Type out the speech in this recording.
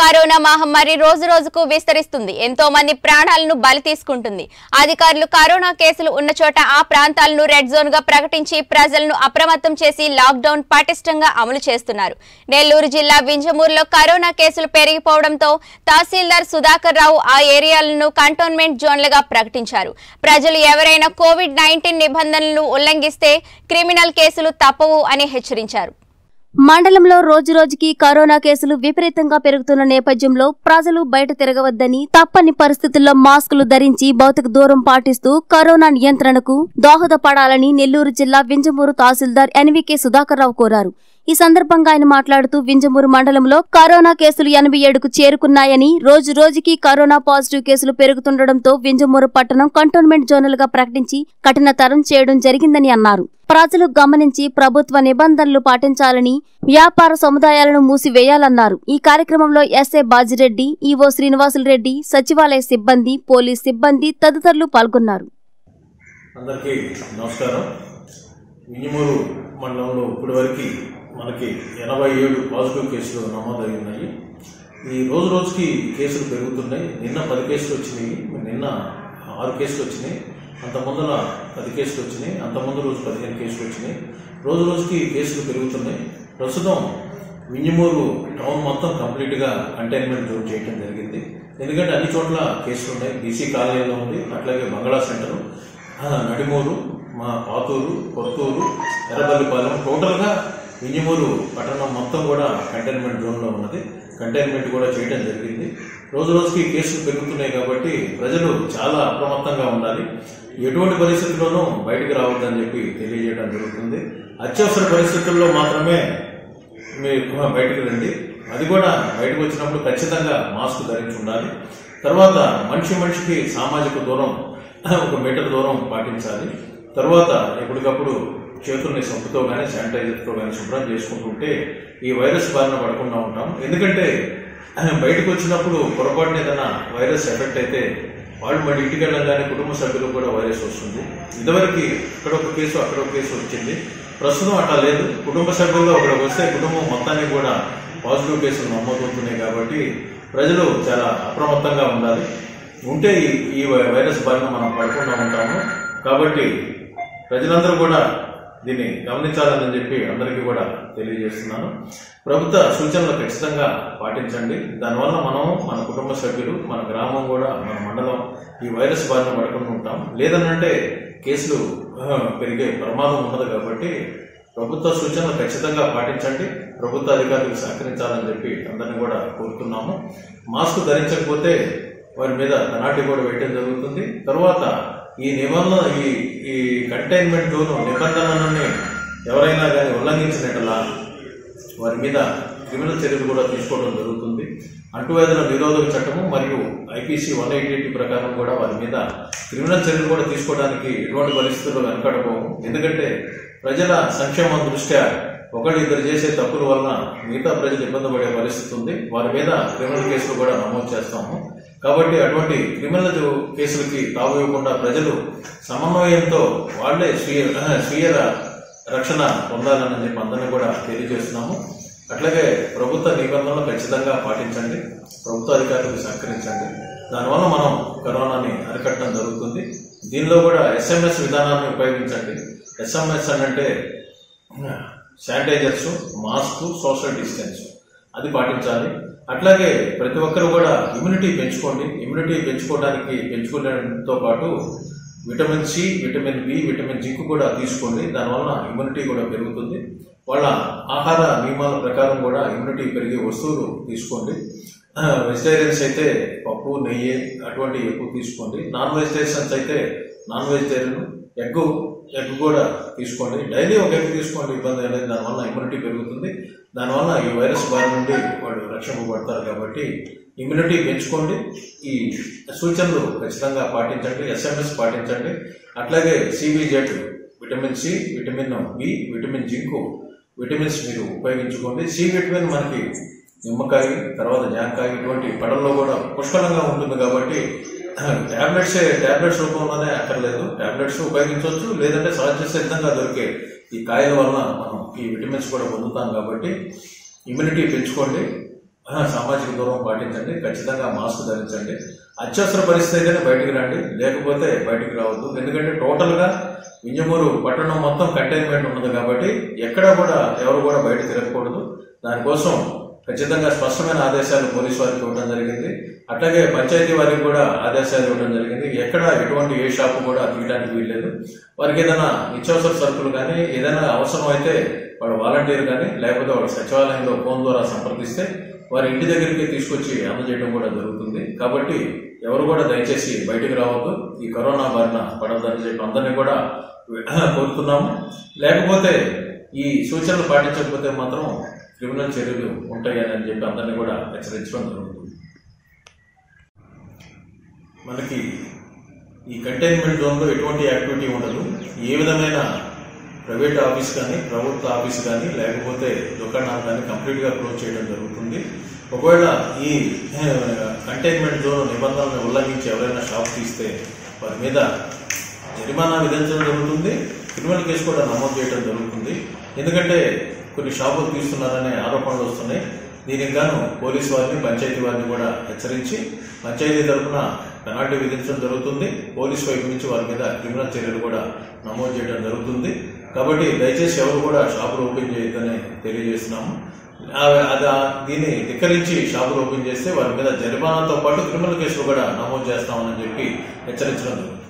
corona మహమ్మారి రోజు రోజుకు విస్తరిస్తుంది ఎంతో మంది ప్రాణాలను బలి తీసుకుంటుంది అధికారులు కరోనా కేసులు ఉన్న చోట ఆ ప్రాంతాలను రెడ్ జోన్ గా ప్రకటించి ప్రజలను అప్రమత్తం చేసి లాక్డౌన్ పటిష్టంగా అమలు చేస్తున్నారు నెల్లూరు జిల్లా వింజమూరులో కరోనా కేసులు పెరిగిపోవడంతో తహసీల్దార్ సుధాకర్ రావు ఆ ఏరియాలను కంటోన్మెంట్ జోన్లుగా ప్రకటించారు ప్రజలు ఎవరైనా కోవిడ్ నైన్టీన్ నిబంధనలను ఉల్లంఘిస్తే క్రిమినల్ కేసులు తప్పవు అని హెచ్చరించారు మండలంలో రోజు రోజుకి కరోనా కేసులు విపరీతంగా పెరుగుతున్న నేపథ్యంలో ప్రజలు బయట తిరగవద్దని తప్పని పరిస్థితుల్లో మాస్కులు ధరించి భౌతిక దూరం పాటిస్తూ కరోనా నియంత్రణకు దోహదపడాలని నెల్లూరు జిల్లా వింజమూరు తహసీల్దార్ ఎన్వికే సుధాకర్ రావు కోరారు ఈ సందర్భంగా ఆయన మాట్లాడుతూ వింజమూరు మండలంలో కరోనా కేసులు ఎనభై ఏడుకు చేరుకున్నాయని రోజు రోజుకి కరోనా పాజిటివ్ కేసులు పెరుగుతుండటంతో వింజమూరు పట్టణం కంటోన్మెంట్ జోనల్ గా ప్రకటించి కఠినతరం చేయడం జరిగిందని అన్నారు ప్రజలు గమనించి ప్రభుత్వ నిబంధనలు పాటించాలని వ్యాపార సముదాయాలను మూసివేయాలన్నారు ఈ కార్యక్రమంలో ఎస్ఏ బాజిరెడ్డి ఈవో శ్రీనివాసులు రెడ్డి సచివాలయ సిబ్బంది పోలీస్ సిబ్బంది తదితరులు పాల్గొన్నారు అందరికీ నమస్కారం మినిమూరు మండలంలో ఇప్పటి వరకు మనకి ఎనభై ఏడు పాజిటివ్ కేసులు నమోదయ్యాయి ఈ రోజు రోజుకి కేసులు పెరుగుతున్నాయి నిన్న పది కేసులు వచ్చినాయి నిన్న ఆరు కేసులు వచ్చినాయి అంత ముందున పది కేసులు వచ్చినాయి అంత ముందు రోజు పదిహేను కేసులు వచ్చినాయి రోజు రోజుకి కేసులు పెరుగుతున్నాయి ప్రస్తుతం వింజమూరు టౌన్ మొత్తం కంప్లీట్గా కంటైన్మెంట్ జోన్ చేయడం జరిగింది ఎందుకంటే అన్ని చోట్ల కేసులు ఉన్నాయి బీసీ కాలనీలో ఉంది అట్లాగే మంగళా సెంటర్ నడిమూరు మా పాతూరు కొత్తూరు ఎర్రబల్లిపాలెం టోటల్గా వింజమూరు పట్టణం మొత్తం కూడా కంటైన్మెంట్ జోన్లో ఉన్నది కంటైన్మెంట్ కూడా చేయడం జరిగింది రోజు రోజుకి కేసులు పెరుగుతున్నాయి కాబట్టి ప్రజలు చాలా అప్రమత్తంగా ఉండాలి ఎటువంటి పరిస్థితుల్లోనూ బయటికి రావద్దని చెప్పి తెలియజేయడం జరుగుతుంది అత్యవసర పరిస్థితుల్లో మాత్రమే మీరు బయటకు రండి అది కూడా బయటకు వచ్చినప్పుడు ఖచ్చితంగా మాస్క్ ధరించి ఉండాలి తర్వాత మనిషి మనిషికి సామాజిక దూరం ఒక మీటర్ దూరం పాటించాలి తర్వాత ఎప్పటికప్పుడు చేతుల్ని సబ్బుతో కానీ శానిటైజర్తో కానీ శుభ్రం చేసుకుంటుంటే ఈ వైరస్ బారిన పడకుండా ఉంటాం ఎందుకంటే బయటకు వచ్చినప్పుడు పొరపాటున ఏదైనా వైరస్ ఎఫెక్ట్ అయితే వాళ్ళు మళ్ళీ ఇంటికి వెళ్ళగానే కుటుంబ సభ్యులకు కూడా వైరస్ వస్తుంది ఇదివరకు ఇక్కడ ఒక కేసు అక్కడ ఒక కేసు వచ్చింది ప్రస్తుతం అట్లా లేదు కుటుంబ సభ్యుల్లో ఒకరికి వస్తే కుటుంబం మొత్తానికి కూడా పాజిటివ్ కేసులు నమోదవుతున్నాయి కాబట్టి ప్రజలు చాలా అప్రమత్తంగా ఉండాలి ఉంటే ఈ- ఈ వైరస్ బారిన మనం పడకుండా ఉంటాము కాబట్టి ప్రజలందరూ కూడా దీన్ని గమనించాలని చెప్పి అందరికీ కూడా తెలియజేస్తున్నాను ప్రభుత్వ సూచనలు ఖచ్చితంగా పాటించండి దానివల్ల మనం మన కుటుంబ సభ్యులు మన గ్రామం కూడా మన మండలం ఈ వైరస్ బారిన పడకుండా ఉంటాం లేదనంటే కేసులు ఆ, పెరిగే ప్రమాదం ఉన్నది కాబట్టి ప్రభుత్వ సూచనలు ఖచ్చితంగా పాటించండి ప్రభుత్వ అధికారులకు సహకరించాలని చెప్పి అందరిని కూడా కోరుతున్నాము మాస్క్ ధరించకపోతే వారి మీద పెనాల్టీ కూడా వేయడం జరుగుతుంది తర్వాత ఈ నిబంధన ఈ ఈ కంటైన్మెంట్ జోన్ నిబంధనలని ఎవరైనా కానీ ఉల్లంఘించినట్లా వారి మీద క్రిమినల్ చర్యలు కూడా తీసుకోవడం జరుగుతుంది అంటువ్యాధుల నిరోధక చట్టము మరియు ఐపీసీ వన్ ఎయిటీ ప్రకారం కూడా వారి మీద క్రిమినల్ చర్యలు కూడా తీసుకోవడానికి ఎటువంటి పరిస్థితుల్లో వెనకడబోము ఎందుకంటే ప్రజల సంక్షేమం దృష్ట్యా ఒకళ్ళు ఇద్దరు చేసే తప్పుల వలన మిగతా ప్రజలు ఇబ్బంది పడే పరిస్థితి ఉంది వారి మీద క్రిమినల్ కేసులు కూడా నమోదు చేస్తాము కాబట్టి అటువంటి క్రిమినల్ కేసులకి తావు ఇవ్వకుండా ప్రజలు సమన్వయంతో వాళ్లే స్వీయ స్వీయ రక్షణ పొందాలని చెప్పి అందరినీ కూడా తెలియజేస్తున్నాము అట్లాగే ప్రభుత్వ నిబంధనలు ఖచ్చితంగా పాటించండి ప్రభుత్వ అధికారులకు సహకరించండి దానివల్ల మనం కరోనాని అరికట్టడం జరుగుతుంది దీనిలో కూడా ఎస్ఎంఎస్ విధానాన్ని ఉపయోగించండి ఎస్ఎంఎస్ అని అంటే శానిటైజర్స్ మాస్క్ సోషల్ డిస్టెన్స్ అది పాటించాలి అట్లాగే ప్రతి ఒక్కరు కూడా ఇమ్యూనిటీ పెంచుకోండి ఇమ్యూనిటీ పెంచుకోవడానికి పెంచుకోవడంతో పాటు vitamin C vitamin B vitamin zinc కూడా తీసుకోండి దానివల్ల ఇమ్యూనిటీ కూడా పెరుగుతుంది వాళ్ళ ఆహార నియమాల ప్రకారం కూడా ఇమ్యూనిటీ పెరిగే వస్తువులు తీసుకోండి వెజిటేరియన్స్ అయితే పప్పు నెయ్యి అటువంటి ఎక్కువ తీసుకోండి నాన్ వెజిటేరియన్స్ అయితే నాన్ వెజిటేరియన్ ఎగ్ ఎగ్ కూడా తీసుకోండి డైలీ ఒక ఎగ్ తీసుకోండి ఇబ్బంది లేదు దానివల్ల ఇమ్యూనిటీ పెరుగుతుంది దానివల్ల ఈ వైరస్ బారి నుండి వాళ్ళు రక్షింపబడతారు కాబట్టి ఇమ్యూనిటీ పెంచుకోండి ఈ సూచనలు ఖచ్చితంగా పాటించండి ఎస్ఎంఎస్ పాటించండి అట్లాగే CBZ vitamin C vitamin B vitamin zinc vitamins మీరు ఉపయోగించుకోండి సి విటమిన్ మనకి నిమ్మకాయ తర్వాత జాంకాయ ఇటువంటి పడల్లో కూడా పుష్కలంగా ఉంటుంది కాబట్టి టాబ్లెట్స్ టాబ్లెట్స్ రూపంలోనే అక్కర్లేదు టాబ్లెట్స్ ఉపయోగించవచ్చు లేదంటే సహజ సిద్ధంగా దొరికే ఈ కాయల వలన మనం ఈ విటమిన్స్ కూడా పొందుతాం కాబట్టి ఇమ్యూనిటీ పెంచుకోండి ఆ, సామాజిక దూరం పాటించండి ఖచ్చితంగా మాస్క్ ధరించండి అత్యవసర పరిస్థితి అయితేనే బయటికి రండి లేకపోతే బయటికి రావద్దు ఎందుకంటే టోటల్ గా వింజమూరు పట్టణం మొత్తం కంటైన్మెంట్ ఉన్నది కాబట్టి ఎక్కడా కూడా ఎవరు కూడా బయట తిరగకూడదు దానికోసం ఖచ్చితంగా స్పష్టమైన ఆదేశాలు పోలీసు వారికి ఇవ్వడం జరిగింది అట్లాగే పంచాయతీ వారికి కూడా ఆదేశాలు ఇవ్వడం జరిగింది ఎక్కడ ఎటువంటి ఏ షాపు కూడా తీయడానికి వీల్లేదు వారికి ఏదైనా నిత్యావసర సరుకులు కానీ ఏదైనా అవసరం అయితే వాళ్ళ వాలంటీర్ కానీ లేకపోతే వాళ్ళ సచివాలయంలో ఫోన్ ద్వారా సంప్రదిస్తే వారి ఇంటి దగ్గరికి తీసుకొచ్చి అందజేయడం కూడా జరుగుతుంది కాబట్టి ఎవరు కూడా దయచేసి బయటికి రావద్దు ఈ కరోనా బారిన పడవద్దని చెప్పి అందరినీ కూడా కోరుతున్నాము లేకపోతే ఈ సూచనలు పాటించకపోతే మాత్రం క్రిమినల్ చర్యలు ఉంటాయని అని చెప్పి అందరినీ కూడా హెచ్చరించడం జరుగుతుంది మనకి ఈ కంటైన్మెంట్ జోన్లో ఎటువంటి యాక్టివిటీ ఉండదు ఏ విధమైన ప్రైవేట్ ఆఫీస్ కానీ ప్రభుత్వ ఆఫీస్ కానీ లేకపోతే దుకాణాలు కానీ కంప్లీట్గా క్లోజ్ చేయడం జరుగుతుంది ఒకవేళ ఈ కంటైన్మెంట్ జోన్ నిబంధనలను ఉల్లంఘించి ఎవరైనా షాప్ తీస్తే వారి మీద జరిమానా విధించడం జరుగుతుంది క్రిమినల్ కేసు కూడా నమోదు చేయడం జరుగుతుంది ఎందుకంటే కొన్ని షాపులు తీస్తున్నారనే ఆరోపణలు వస్తున్నాయి దీనికి గాను పోలీసు వారిని పంచాయతీ వారిని కూడా హెచ్చరించి పంచాయతీ తరఫున పెనాల్టీ విధించడం జరుగుతుంది పోలీసు వైపు నుంచి వారి మీద క్రిమినల్ చర్యలు కూడా నమోదు చేయడం జరుగుతుంది కాబట్టి దయచేసి ఎవరు కూడా షాపులు ఓపెన్ చేయొద్దని తెలియజేస్తున్నాము ఆ- అది ఆ- దీన్ని ధిక్కరించి షాపులు ఓపెన్ చేస్తే వారి మీద జరిమానాతో పాటు క్రిమినల్ కేసులు కూడా నమోదు చేస్తామని చెప్పి హెచ్చరించడం జరుగుతుంది